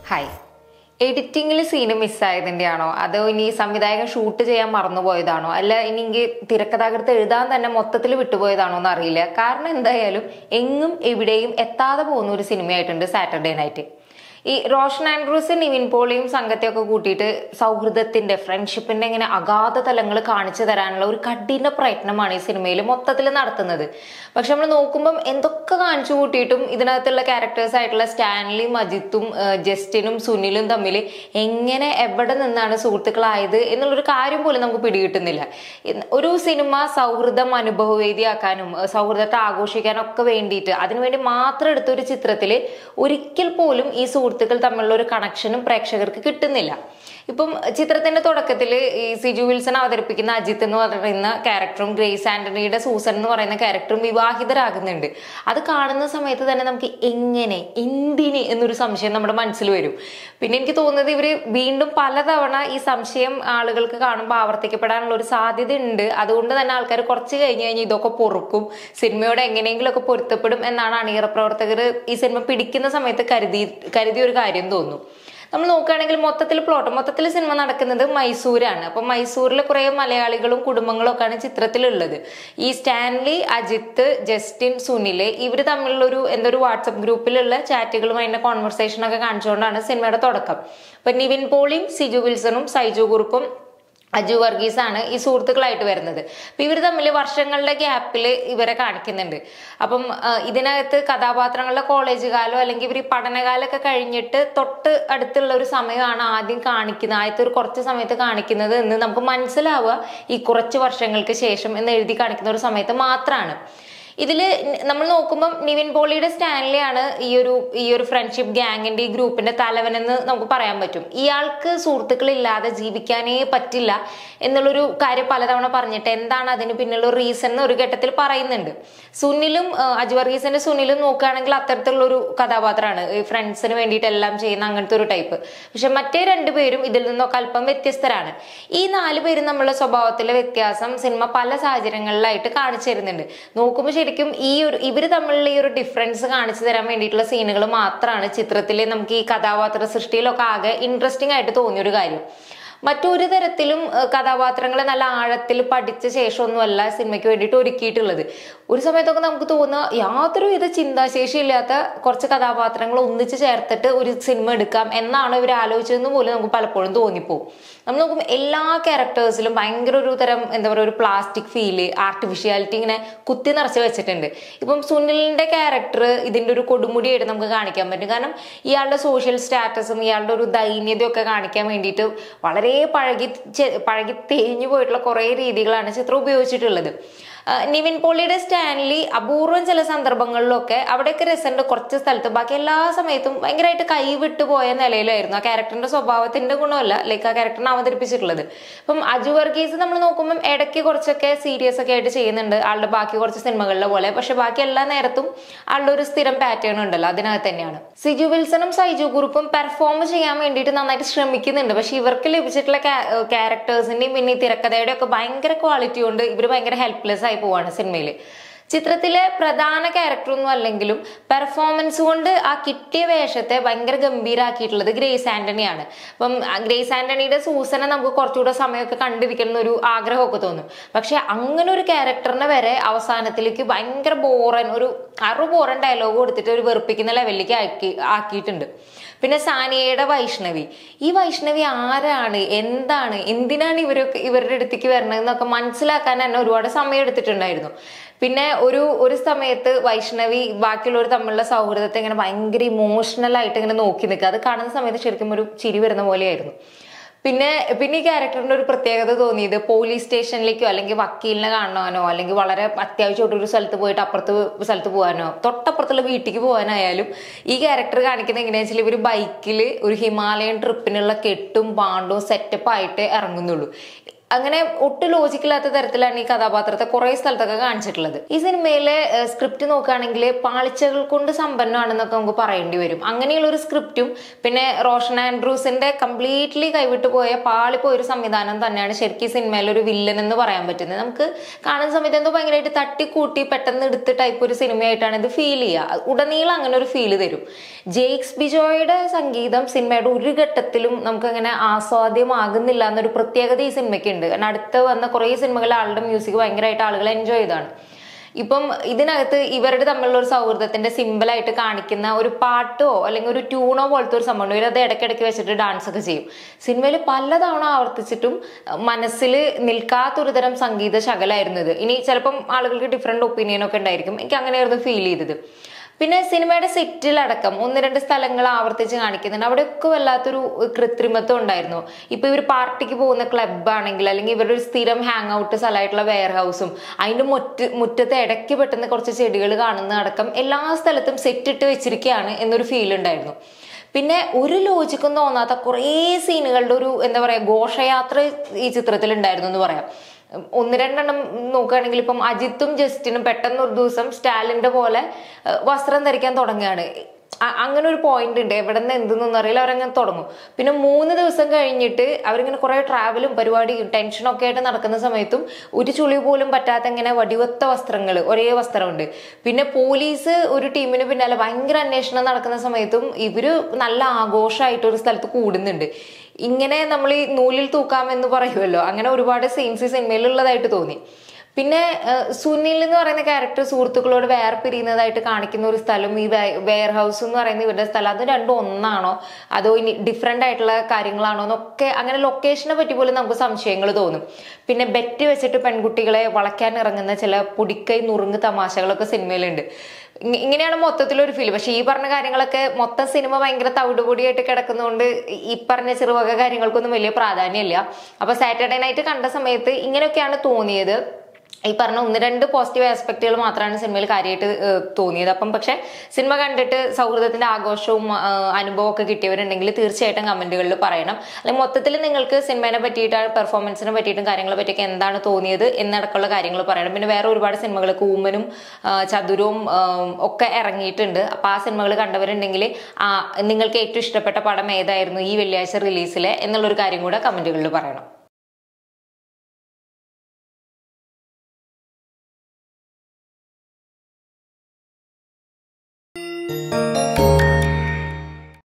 hi എഡിറ്റിംഗിൽ scene മിസ്സായതിൻ്റെ ആണോ അതോ ഇനി സംവിധായകൻ ഷൂട്ട് ചെയ്യാൻ മറന്നുപോയതാണോ അല്ല ഇനി എനിക്ക് തിരക്കഥാകൃത്ത് എഴുതാൻ തന്നെ മൊത്തത്തിൽ വിട്ടുപോയതാണോ എന്ന് അറിയില്ല കാരണം എന്തായാലും എങ്ങും എവിടെയും എത്താതെ പോകുന്ന ഒരു സിനിമയായിട്ടുണ്ട് സാറ്റർഡേ നൈറ്റ് ഈ റോഷൻ ആൻഡ്രൂസ് നിവിൻ പോളിയും സംഘത്തെയൊക്കെ കൂട്ടിയിട്ട് സൗഹൃദത്തിന്റെ ഫ്രണ്ട്ഷിപ്പിന്റെ ഇങ്ങനെ അഗാധ തലങ്ങൾ കാണിച്ചു തരാനുള്ള ഒരു കഠിന പ്രയത്നമാണ് ഈ സിനിമയിൽ മൊത്തത്തിൽ നടത്തുന്നത് പക്ഷെ നമ്മൾ നോക്കുമ്പം എന്തൊക്കെ കാണിച്ചു കൂട്ടിയിട്ടും ഇതിനകത്തുള്ള ക്യാരക്ടേഴ്സ് ആയിട്ടുള്ള സ്റ്റാൻലിയും അജിത്തും ഏഹ്, ജസ്റ്റിനും സുനിലും തമ്മിൽ എങ്ങനെ എവിടെ നിന്നാണ് സുഹൃത്തുക്കളായത് എന്നുള്ളൊരു കാര്യം പോലും നമുക്ക് പിടികിട്ടുന്നില്ല ഇന്ന് ഒരു സിനിമ സൗഹൃദം അനുഭവവേദിയാക്കാനും ഏഹ്, സൗഹൃദത്തെ ആഘോഷിക്കാനും ഒക്കെ വേണ്ടിയിട്ട് അതിനുവേണ്ടി മാത്രം എടുത്ത ഒരു ചിത്രത്തിൽ ഒരിക്കൽ പോലും ഈ സുഹൃത്തുക്കൾ തമ്മിലുള്ള ഒരു കണക്ഷനും പ്രേക്ഷകർക്ക് കിട്ടുന്നില്ല ഇപ്പം ചിത്രത്തിന്റെ തുടക്കത്തിൽ ഈ സിജു വിൽസൺ അവതരിപ്പിക്കുന്ന അജിത്ത് എന്ന് പറയുന്ന ക്യാരക്ടറും ഗ്രേസ് ആന്റണിയുടെ സൂസൻ എന്ന് പറയുന്ന ക്യാരക്ടറും വിവാഹിതരാകുന്നുണ്ട് അത് കാണുന്ന സമയത്ത് തന്നെ നമുക്ക് എങ്ങനെ എന്തിന് എന്നൊരു സംശയം നമ്മുടെ മനസ്സിൽ വരും പിന്നെ എനിക്ക് തോന്നുന്നത് ഇവര് വീണ്ടും പലതവണ ഈ സംശയം ആളുകൾക്ക് കാണുമ്പോൾ ആവർത്തിക്കപ്പെടാനുള്ള ഒരു സാധ്യത ഉണ്ട് അതുകൊണ്ട് തന്നെ ആൾക്കാർ കുറച്ച് കഴിഞ്ഞ് കഴിഞ്ഞ് ഇതൊക്കെ പൊറുക്കും സിനിമയോട് എങ്ങനെയെങ്കിലും ഒക്കെ പൊരുത്തപ്പെടും എന്നാണ് അണിയറ പ്രവർത്തകർ ഈ സിനിമ പിടിക്കുന്ന സമയത്ത് കരുതി കരുതിയ ഒരു കാര്യം തോന്നുന്നു നമ്മൾ നോക്കുകയാണെങ്കിൽ മൊത്തത്തിൽ പ്ലോട്ട് മൊത്തത്തിൽ സിനിമ നടക്കുന്നത് മൈസൂരാണ് അപ്പൊ മൈസൂരിലെ കുറെ മലയാളികളും കുടുംബങ്ങളും ഒക്കെയാണ് ചിത്രത്തിലുള്ളത് ഈ സ്റ്റാൻലി അജിത്ത് ജസ്റ്റിൻ സുനില് ഇവർ തമ്മിലുള്ള ഒരു എന്തോ ഒരു വാട്സപ്പ് ഗ്രൂപ്പിലുള്ള ചാറ്റുകളും അതിന്റെ കോൺവെർസേഷൻ ഒക്കെ കാണിച്ചുകൊണ്ടാണ് സിനിമയുടെ തുടക്കം അപ്പൊ നിവിൻ പോളിയും സിജു വിൽസണും സൈജു കുറുപ്പും അജു വർഗീസ് ആണ് ഈ സുഹൃത്തുക്കളായിട്ട് വരുന്നത് അപ്പൊ ഇവർ തമ്മിൽ വർഷങ്ങളുടെ ഗ്യാപ്പിൽ ഇവരെ കാണിക്കുന്നുണ്ട് അപ്പം ആ, ഇതിനകത്ത് കഥാപാത്രങ്ങളുടെ കോളേജ് കാലോ അല്ലെങ്കിൽ ഇവർ ഈ പഠനകാലമൊക്കെ കഴിഞ്ഞിട്ട് തൊട്ട് അടുത്തുള്ള ഒരു സമയമാണ് ആദ്യം കാണിക്കുന്നത് ആദ്യത്തെ ഒരു കുറച്ച് സമയത്ത് കാണിക്കുന്നത് എന്ന് നമുക്ക് മനസ്സിലാവുക ഈ കുറച്ച് വർഷങ്ങൾക്ക് ശേഷം എന്ന് എഴുതി കാണിക്കുന്ന ഒരു സമയത്ത് മാത്രമാണ് ഇതില് നമ്മൾ നോക്കുമ്പോൾ നിവിൻ പോളിയുടെ സ്റ്റാൻലിയാണ് ഈ ഒരു ഈ ഒരു ഫ്രണ്ട്ഷിപ്പ് ഗ്യാങ്ങിന്റെ ഈ ഗ്രൂപ്പിന്റെ തലവനെന്ന് നമുക്ക് പറയാൻ പറ്റും ഇയാൾക്ക് സുഹൃത്തുക്കളില്ലാതെ ജീവിക്കാനേ പറ്റില്ല എന്നുള്ളൊരു കാര്യം പലതവണ പറഞ്ഞിട്ട് എന്താണ് അതിന് പിന്നിലുള്ള ഒരു റീസൺ എന്ന് ഒരു ഘട്ടത്തിൽ പറയുന്നുണ്ട് സുനിലും ആ, അജു വർഗീസിന്റെ സുനിലും നോക്കുകയാണെങ്കിൽ അത്തരത്തിലുള്ള ഒരു കഥാപാത്രമാണ് ഈ ഫ്രണ്ട്സിന് വേണ്ടിയിട്ട് എല്ലാം ചെയ്യുന്ന അങ്ങനത്തെ ഒരു ടൈപ്പ് പക്ഷെ മറ്റേ രണ്ടുപേരും ഇതിൽ നിന്നൊക്കെ അല്പം വ്യത്യസ്തരാണ് ഈ നാല് പേരും നമ്മളുടെ സ്വഭാവത്തിലെ വ്യത്യാസം സിനിമ പല സാഹചര്യങ്ങളിലായിട്ട് കാണിച്ചു തരുന്നുണ്ട് നോക്കുമ്പോൾ ശരിക്കും ഈ ഒരു ഇവർ തമ്മിലുള്ള ഈ ഒരു ഡിഫറൻസ് കാണിച്ചു തരാൻ വേണ്ടിയിട്ടുള്ള സീനുകൾ മാത്രമാണ് ചിത്രത്തിലെ നമുക്ക് ഈ കഥാപാത്ര സൃഷ്ടിയിലൊക്കെ ആകെ ഇൻട്രസ്റ്റിംഗ് ആയിട്ട് തോന്നിയൊരു കാര്യം മറ്റൊരു തരത്തിലും ഏഹ്, കഥാപാത്രങ്ങളെ നല്ല ആഴത്തിൽ പഠിച്ച ശേഷമൊന്നുമല്ല സിനിമയ്ക്ക് വേണ്ടിയിട്ട് ഒരുക്കിയിട്ടുള്ളത് ഒരു സമയത്തൊക്കെ നമുക്ക് തോന്നുക യാതൊരു വിധ ചിന്താശേഷി ഇല്ലാത്ത കുറച്ച് കഥാപാത്രങ്ങൾ ഒന്നിച്ച് ചേർത്തിട്ട് ഒരു സിനിമ എടുക്കാം എന്നാണ് ഇവർ ആലോചിച്ചതെന്ന് പോലും നമുക്ക് പലപ്പോഴും തോന്നിപ്പോവും നമ്മൾ നോക്കുമ്പോൾ എല്ലാ ക്യാരക്ടേഴ്സിലും ഭയങ്കര ഒരു തരം എന്താ പറയുക ഒരു പ്ലാസ്റ്റിക് ഫീല് ആർട്ടിഫിഷ്യാലിറ്റി ഇങ്ങനെ കുത്തി നിറച്ച് വെച്ചിട്ടുണ്ട് ഇപ്പം സുനിലിന്റെ ക്യാരക്ടർ ഇതിന്റെ ഒരു കൊടുമുടിയായിട്ട് നമുക്ക് കാണിക്കാൻ പറ്റും കാരണം ഇയാളുടെ സോഷ്യൽ സ്റ്റാറ്റസും ഇയാളുടെ ഒരു ദൈന്യതയും ഒക്കെ കാണിക്കാൻ വേണ്ടിയിട്ട് വളരെ പഴകി ചെ- പഴകി തേഞ്ഞു പോയിട്ടുള്ള കുറേ രീതികളാണ് ചിത്രം ഉപയോഗിച്ചിട്ടുള്ളത് ആ, നിവിൻ പോളിയുടെ സ്റ്റാൻലി അപൂർവം ചില സംദർഭങ്ങളിലൊക്കെ അവിടെയൊക്കെ രസമുണ്ട് കുറച്ച് സ്ഥലത്ത് ബാക്കി എല്ലാ സമയത്തും ഭയങ്കരമായിട്ട് കൈവിട്ടു പോയ നിലയിലായിരുന്നു ആ ക്യാരക്ടറിന്റെ സ്വഭാവത്തിന്റെ ഗുണമല്ല ലൈക്ക് ആ ക്യാരക്ടറിനെ അവതരിപ്പിച്ചിട്ടുള്ളത് അപ്പം അജു വർഗീസ് നമ്മൾ നോക്കുമ്പോൾ ഇടയ്ക്ക് കുറച്ചൊക്കെ സീരിയസ് ഒക്കെ ആയിട്ട് ചെയ്യുന്നുണ്ട് ആളുടെ ബാക്കി കുറച്ച് സിനിമകളിലെ പോലെ പക്ഷെ ബാക്കി എല്ലാ നേരത്തും ആളുടെ ഒരു സ്ഥിരം പാറ്റേൺ ഉണ്ടല്ലോ അതിനകത്ത് തന്നെയാണ് സിജു വിൽസണും സൈജു ഗ്രൂപ്പും പെർഫോം ചെയ്യാൻ വേണ്ടിയിട്ട് നന്നായിട്ട് ശ്രമിക്കുന്നുണ്ട് പക്ഷെ ഇവർക്ക് ലഭിച്ചിട്ടുള്ള ക്യാരക്ടേഴ്സിന്റെയും പിന്നെ ഈ തിരക്കഥയുടെ ഒക്കെ ഭയങ്കര ക്വാളിറ്റി കൊണ്ട് ഇവർ ഭയങ്കര ഹെൽപ്ലെസ് ആയി പോവാണ് സിനിമയിൽ ചിത്രത്തിലെ പ്രധാന ക്യാരക്ടറൊന്നും അല്ലെങ്കിലും പെർഫോമൻസ് കൊണ്ട് ആ കിട്ടിയ വേഷത്തെ ഭയങ്കര ഗംഭീരാക്കിയിട്ടുള്ളത് ഗ്രേസ് ആന്റണിയാണ് അപ്പം ആ ഗ്രേസ് ആന്റണിയുടെ സൂസനെ നമുക്ക് കുറച്ചുകൂടെ സമയമൊക്കെ കണ്ടിരിക്കണം എന്നൊരു ആഗ്രഹമൊക്കെ തോന്നും പക്ഷെ അങ്ങനെ ഒരു ക്യാരക്ടറിനെ വരെ അവസാനത്തിലേക്ക് ഭയങ്കര ബോറൻ ഒരു അറു ബോറൻ ഡയലോഗ് കൊടുത്തിട്ട് ഒരു വെറുപ്പിക്കുന്ന ലെവലിലേക്ക് ആക്കി ആക്കിയിട്ടുണ്ട് പിന്നെ സാനിയയുടെ വൈഷ്ണവി ഈ വൈഷ്ണവി ആരാണ് എന്താണ് എന്തിനാണ് ഇവരൊക്കെ ഇവരുടെ അടുത്തേക്ക് വരണതെന്നൊക്കെ മനസ്സിലാക്കാൻ തന്നെ ഒരുപാട് സമയം എടുത്തിട്ടുണ്ടായിരുന്നു പിന്നെ ഒരു ഒരു സമയത്ത് വൈഷ്ണവി ബാക്കിയുള്ളവർ തമ്മിലുള്ള സൗഹൃദത്തെ ഇങ്ങനെ ഭയങ്കര ഇമോഷണൽ ആയിട്ട് ഇങ്ങനെ നോക്കി നിൽക്കുക അത് കാണുന്ന സമയത്ത് ശരിക്കും ഒരു ചിരി വരുന്ന പോലെയായിരുന്നു പിന്നെ പിന്നെ ഈ ക്യാരക്ടറിന്റെ ഒരു പ്രത്യേകത തോന്നിയത് പോലീസ് സ്റ്റേഷനിലേക്കോ അല്ലെങ്കിൽ വക്കീലിനെ കാണാനോ അല്ലെങ്കിൽ വളരെ അത്യാവശ്യമായിട്ട് ഒരു സ്ഥലത്ത് പോയിട്ട് അപ്പുറത്ത് സ്ഥലത്ത് പോകാനോ തൊട്ടപ്പുറത്തുള്ള വീട്ടിലേക്ക് പോകാനായാലും ഈ ക്യാരക്ടർ കാണിക്കുന്നത് എങ്ങനെയാണെന്ന് വെച്ചാൽ ഇവർ ബൈക്കിൽ ഒരു ഹിമാലയൻ ട്രിപ്പിനുള്ള കെട്ടും പാണ്ടും സെറ്റപ്പ് ആയിട്ട് ഇറങ്ങുന്നുള്ളൂ അങ്ങനെ ഒട്ടും ലോജിക്കില്ലാത്ത തരത്തിലാണ് ഈ കഥാപാത്രത്തെ കുറെ സ്ഥലത്തൊക്കെ കാണിച്ചിട്ടുള്ളത് ഈ സിനിമയിലെ സ്ക്രിപ്റ്റ് നോക്കുകയാണെങ്കിൽ പാളിച്ചകൾ കൊണ്ട് സമ്പന്നമാണെന്നൊക്കെ നമുക്ക് പറയേണ്ടി വരും അങ്ങനെയുള്ള ഒരു സ്ക്രിപ്റ്റും പിന്നെ റോഷൻ ആൻഡ്രൂസിന്റെ കംപ്ലീറ്റ്ലി കൈവിട്ടു പോയ പാളിപ്പോയ ഒരു സംവിധാനം തന്നെയാണ് ശരിക്കും ഈ സിനിമയിൽ ഒരു വില്ലൻ എന്ന് പറയാൻ പറ്റുന്നത് നമുക്ക് കാണുന്ന സമയത്ത് എന്തോ ഭയങ്കരമായിട്ട് തട്ടിക്കൂട്ടി പെട്ടെന്ന് എടുത്ത് ടൈപ്പ് ഒരു സിനിമയായിട്ടാണ് ഇത് ഫീൽ ചെയ്യുക ഉടനീളം അങ്ങനെ ഒരു ഫീൽ തരും ജെയ്ക്സ് ബിജോയുടെ സംഗീതം സിനിമയുടെ ഒരു ഘട്ടത്തിലും നമുക്ക് അങ്ങനെ ആസ്വാദ്യമാകുന്നില്ല എന്നൊരു പ്രത്യേകത ഈ സിനിമയ്ക്ക് ഉണ്ട് കാരണം അടുത്ത് വന്ന കുറേ സിനിമകളിൽ ആളുടെ മ്യൂസിക് ഭയങ്കരമായിട്ട് ആളുകൾ എൻജോയ് ചെയ്താണ് ഇപ്പം ഇതിനകത്ത് ഇവരുടെ തമ്മിലുള്ള ഒരു സൗഹൃദത്തിന്റെ സിമ്പിളായിട്ട് കാണിക്കുന്ന ഒരു പാട്ടോ അല്ലെങ്കിൽ ഒരു ട്യൂണോ പോലത്തെ ഒരു സംഭവം ഇവരത് ഇടയ്ക്കിടയ്ക്ക് വെച്ചിട്ട് ഡാൻസ് ഒക്കെ ചെയ്യും സിനിമയിൽ പലതവണ ആവർത്തിച്ചിട്ടും മനസ്സിൽ നിൽക്കാത്തൊരു തരം സംഗീത ശകലായിരുന്നു ഇത് ഇനി ചിലപ്പം ആളുകൾക്ക് ഡിഫറെന്റ് ഒപ്പീനിയൻ ഒക്കെ ഉണ്ടായിരിക്കും എനിക്ക് അങ്ങനെയായിരുന്നു ഫീൽ ചെയ്തത് പിന്നെ സിനിമയുടെ സെറ്റിലടക്കം ഒന്ന് രണ്ട് സ്ഥലങ്ങൾ ആവർത്തിച്ച് കാണിക്കുന്നുണ്ട് അവിടെയൊക്കെ വല്ലാത്തൊരു കൃത്രിമത്വം ഉണ്ടായിരുന്നു ഇപ്പൊ ഇവർ പാർട്ടിക്ക് പോകുന്ന ക്ലബ് ആണെങ്കിൽ അല്ലെങ്കിൽ ഇവരുടെ ഒരു സ്ഥിരം ഹാങ് ഔട്ട് സ്ഥലമായിട്ടുള്ള വെയർ ഹൗസും അതിന്റെ മുറ്റ മുറ്റത്ത് ഇടയ്ക്ക് പെട്ടെന്ന് കുറച്ച് ചെടികൾ കാണുന്ന അടക്കം എല്ലാ സ്ഥലത്തും സെറ്റ് ഇട്ട് വെച്ചിരിക്കുകയാണ് എന്നൊരു ഫീൽ ഉണ്ടായിരുന്നു പിന്നെ ഒരു ലോജിക്കും തോന്നാത്ത കുറേ സീനുകളുടെ ഒരു എന്താ പറയാ ഘോഷയാത്ര ഈ ചിത്രത്തിൽ ഉണ്ടായിരുന്നു എന്ന് പറയാം ഒന്ന് രണ്ടെണ്ണം നോക്കുകയാണെങ്കിൽ ഇപ്പം അജിത്തും ജസ്റ്റിനും പെട്ടെന്ന് ഒരു ദിവസം സ്റ്റാലിന്റെ പോലെ ഏഹ്, വസ്ത്രം ധരിക്കാൻ തുടങ്ങുകയാണ് അ- അങ്ങനെ ഒരു പോയിന്റ് ഉണ്ട് എവിടെ നിന്ന് എന്തെന്നൊന്നും അറിയില്ല അവരങ്ങനെ തുടങ്ങും പിന്നെ മൂന്ന് ദിവസം കഴിഞ്ഞിട്ട് അവരിങ്ങനെ കുറെ ട്രാവലും പരിപാടിയും ടെൻഷനും ഒക്കെ ആയിട്ട് നടക്കുന്ന സമയത്തും ഒരു ചുളി പോലും പറ്റാത്ത ഇങ്ങനെ വടിവത്ത വസ്ത്രങ്ങൾ ഒരേ വസ്ത്രമുണ്ട് പിന്നെ പോലീസ് ഒരു ടീമിന് പിന്നാലെ ഭയങ്കര അന്വേഷണം നടക്കുന്ന സമയത്തും ഇവര് നല്ല ആഘോഷമായിട്ട് ഒരു സ്ഥലത്ത് കൂടുന്നുണ്ട് ഇങ്ങനെ നമ്മൾ ഈ നൂലിൽ തൂക്കാമെന്ന് പറയുമല്ലോ അങ്ങനെ ഒരുപാട് സീൻസ് ഈ സിനിമയിലുള്ളതായിട്ട് തോന്നി പിന്നെ ഏഹ്, സുനിൽ എന്ന് പറയുന്ന ക്യാരക്ടർ സുഹൃത്തുക്കളോട് വേർപിരിയുന്നതായിട്ട് കാണിക്കുന്ന ഒരു സ്ഥലം ഈ വെയർ ഹൗസ് എന്ന് പറയുന്ന ഇവരുടെ സ്ഥലം അത് രണ്ടും ഒന്നാണോ അതോ ഇനി ഡിഫറെന്റ് ആയിട്ടുള്ള കാര്യങ്ങളാണോ എന്നൊക്കെ അങ്ങനെ ലൊക്കേഷനെ പറ്റി പോലും നമുക്ക് സംശയങ്ങൾ തോന്നും പിന്നെ ബെറ്റ് വെച്ചിട്ട് പെൺകുട്ടികളെ വളയ്ക്കാൻ ഇറങ്ങുന്ന ചില പൊടിക്കൈ നുറുങ്ങ് തമാശകളൊക്കെ സിനിമയിലുണ്ട് ഇങ്ങ- ഇങ്ങനെയാണ് മൊത്തത്തിലൊരു ഫീൽ പക്ഷെ ഈ പറഞ്ഞ കാര്യങ്ങളൊക്കെ മൊത്തം സിനിമ ഭയങ്കര തവിടുപൊടിയായിട്ട് കിടക്കുന്നതുകൊണ്ട് ഈ പറഞ്ഞ ചെറുവക കാര്യങ്ങൾക്കൊന്നും വലിയ പ്രാധാന്യമില്ല അപ്പൊ സാറ്റർഡേ നൈറ്റ് കണ്ട സമയത്ത് ഇങ്ങനെയൊക്കെയാണ് തോന്നിയത് ഈ പറഞ്ഞ ഒന്ന് രണ്ട് പോസിറ്റീവ് ആസ്പെക്റ്റുകൾ മാത്രമാണ് സിനിമയിൽ കാര്യമായിട്ട് ഏഹ്, തോന്നിയത് അപ്പം പക്ഷെ സിനിമ കണ്ടിട്ട് സൗഹൃദത്തിന്റെ ആഘോഷവും ഏഹ്, അനുഭവവും ഒക്കെ കിട്ടിയവരുണ്ടെങ്കിൽ തീർച്ചയായിട്ടും കമന്റുകളിൽ പറയണം അല്ലെങ്കിൽ മൊത്തത്തിൽ നിങ്ങൾക്ക് സിനിമയെ പറ്റിയിട്ട് പെർഫോമൻസിനെ പറ്റിയിട്ടും കാര്യങ്ങളെ പറ്റിയൊക്കെ എന്താണ് തോന്നിയത് എന്നടക്കമുള്ള കാര്യങ്ങൾ പറയണം പിന്നെ വേറെ ഒരുപാട് സിനിമകൾ കൂമനും ആ, ചതുരവും ആ, ഒക്കെ ഇറങ്ങിയിട്ടുണ്ട് അപ്പൊ ആ സിനിമകൾ കണ്ടവരുണ്ടെങ്കിൽ ആ നിങ്ങൾക്ക് ഏറ്റവും ഇഷ്ടപ്പെട്ട പടം ഏതായിരുന്നു ഈ വെള്ളിയാഴ്ച റിലീസിലെ എന്നുള്ളൊരു കാര്യം കൂടെ കമന്റുകളിൽ പറയണം thank